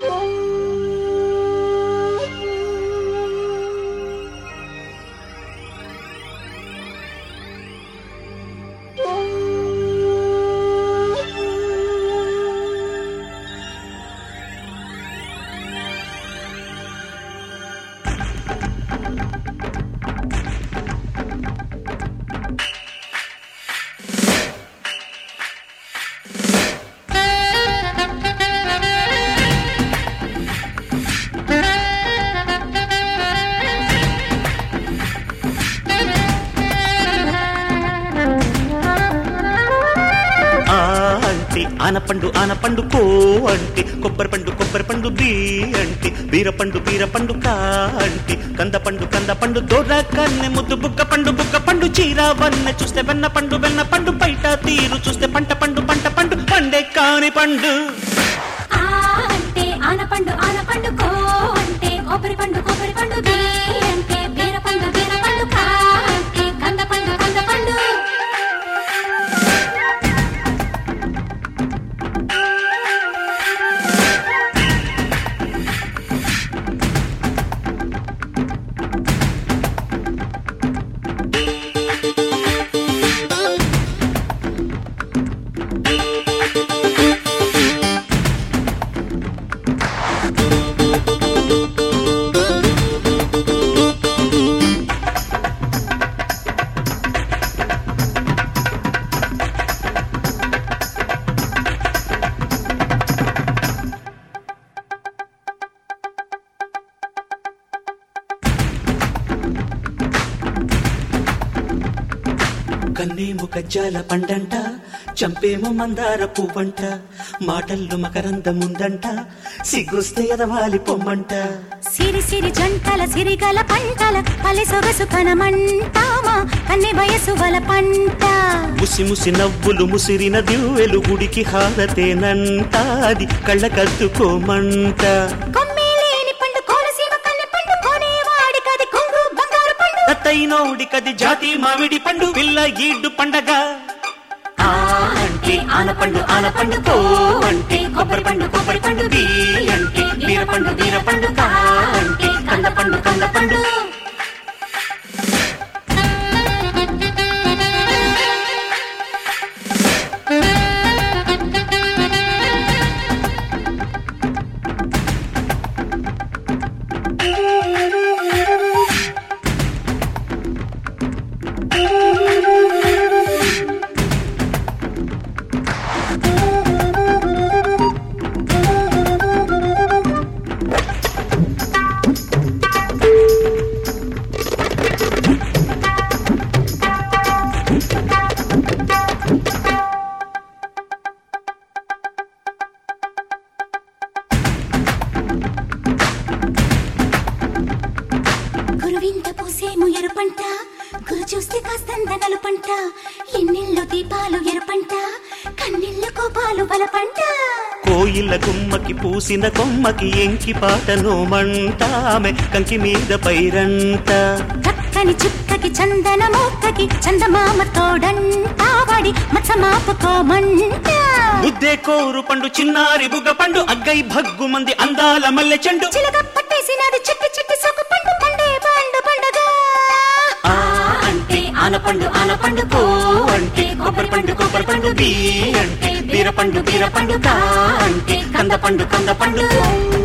ఆ అంటే ఆనపండు ఆనపండు కో అంటే కొబ్బరి పండు కొబ్బరి పండు బి అంటే బీరపండు బీరపండు కా అంటే కందపండు కందపండు దొర కన్నె ముద్దు బుక్క పండు బుక్క పండు చీర వన్నె చూస్తే వెన్న పండు వెన్న పండు బయట తీరు చూస్తే పంట పండు పంట పండు పండే కాని పండు ఆ అంటే ఆనపండు ఆనపండు కో అంటే కొబ్బరి పండు కొబ్బరి పండు బి అంటే బీరపండు బీరపండు కా అంటే కందపండు కందపండు కన్నేము కజ్జాల పండంట చంపేమో మందార పువ్వంట మాటల్లో మకరందముందంట సిగ్గొస్తే ఎదవాలి పొమ్మంట సిరి సిరి జంటల సిరిగల పంటల పలి సొగసు కనమంటామా కన్నె వయసు వల పంట ముసి ముసి నవ్వులు ముసిరిన దివ్వెలు గుడికి హారతేనంట అది కళ్ళకద్దుకోమంట కొమ్మేలేని పండు కోనసీమ కన్నె పండు కొనేవాడి కది కొంగు బంగారు పండు దత్తైనోడి కది జాతి మామిడి పండు పిల్ల ఈడ్డు పండగ ఆ అంటే ఆనపండు ఆనపండు కో అంటే కొబ్బరి పండు కొబ్బరి పండు బి అంటే బీరపండు బీరపండు కా అంటే కందపండు కందపండు గురువింత పూసేము ఎరుపంట గురు చూస్తే కాస్తంత నలుపంట ఎన్నెల్లో దీపాలు ఎరుపంట కన్నెల్లో కోపాలు బలపంట కోయిల గుమ్మకి పూసిన కొమ్మకి ఎంకి పాటను మంటామె కంకి మీద పైరంట చక్కని చుక్కకి చందన మూక్కకి చందమామ తోడంట వాడి మచ్చమాపుకోమంట బుద్దే కోరు పండు చిన్నారి బుగ్గ పండు అగ్గై భగ్గు మంది అందాల మల్లె చెండు చిలక పట్టేసినది చిట్టి చిట్టి సొక్కు పండు పండే పండు పండుగ ఆ అంటే ఆనపండు ఆనపండు కో అంటే కొబ్బరి పండు కొబ్బరి పండు బి అంటే బీరపండు బీరపండు కా అంటే కందపండు కందపండు